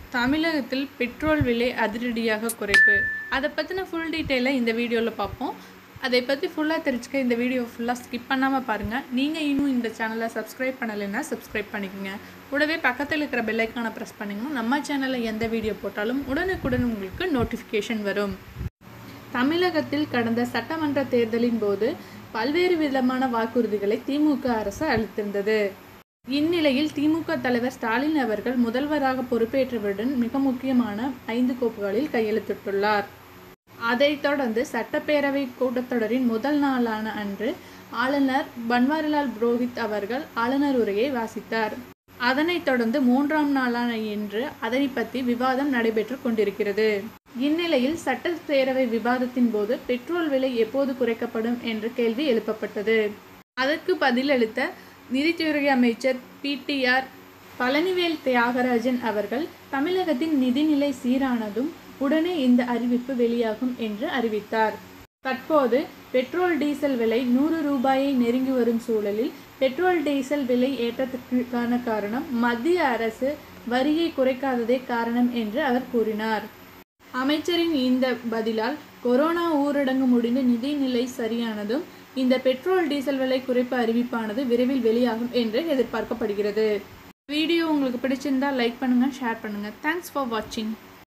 தமிழகத்தில் பெட்ரோல் விலை அதிரடியாக குறைப்பு அதை பற்றின ஃபுல் டீட்டெயிலை இந்த வீடியோவில் பார்ப்போம் அதை பற்றி ஃபுல்லாக தெரிஞ்சுக்க இந்த வீடியோ ஃபுல்லாக ஸ்கிப் பண்ணாமல் பாருங்கள் நீங்கள் இன்னும் இந்த சேனலை சப்ஸ்கிரைப் பண்ணலைன்னா சப்ஸ்கிரைப் பண்ணிக்கோங்க கூடவே பக்கத்தில் இருக்கிற பெல்லைக்கானை ப்ரெஸ் பண்ணிங்கன்னா நம்ம சேனலில் எந்த வீடியோ போட்டாலும் உடனுக்குடன் உங்களுக்கு நோட்டிஃபிகேஷன் வரும் தமிழகத்தில் கடந்த சட்டமன்ற தேர்தலின் போது பல்வேறு விதமான வாக்குறுதிகளை திமுக அரசு அளித்திருந்தது இந்நிலையில் திமுக தலைவர் ஸ்டாலின் அவர்கள் முதல்வராக பொறுப்பேற்றவுடன் மிக முக்கியமான ஐந்து கோப்புகளில் கையெழுத்திட்டுள்ளார் அதைத் தொடர்ந்து சட்டப்பேரவை கூட்டத்தொடரின் முதல் நாளான அன்று ஆளுநர் பன்வாரிலால் புரோஹித் அவர்கள் ஆளுநர் உரையை வாசித்தார் அதனைத் தொடர்ந்து மூன்றாம் நாளான இன்று அதனை பற்றி விவாதம் நடைபெற்று கொண்டிருக்கிறது இந்நிலையில் சட்டப்பேரவை விவாதத்தின் போது பெட்ரோல் விலை எப்போது குறைக்கப்படும் என்ற கேள்வி எழுப்பப்பட்டது அதற்கு பதிலளித்த நிதித்துறை அமைச்சர் பிடிஆர் பழனிவேல் தியாகராஜன் அவர்கள் தமிழகத்தின் நிதிநிலை சீரானதும் உடனே இந்த அறிவிப்பு வெளியாகும் என்று அறிவித்தார் தற்போது பெட்ரோல் டீசல் விலை நூறு ரூபாயை நெருங்கி வரும் சூழலில் பெட்ரோல் டீசல் விலை ஏற்றத்திற்கான காரணம் மத்திய அரசு வரியை குறைக்காததே காரணம் என்று அவர் கூறினார் அமைச்சரின் இந்த பதிலால் கொரோனா ஊரடங்கு முடிந்து நிதிநிலை சரியானதும் இந்த பெட்ரோல் டீசல் விலை குறைப்பு அறிவிப்பானது விரைவில் வெளியாகும் என்று எதிர்பார்க்கப்படுகிறது வீடியோ உங்களுக்கு பிடிச்சிருந்தா லைக் பண்ணுங்கள் ஷேர் பண்ணுங்கள் தேங்க்ஸ் ஃபார் வாட்சிங்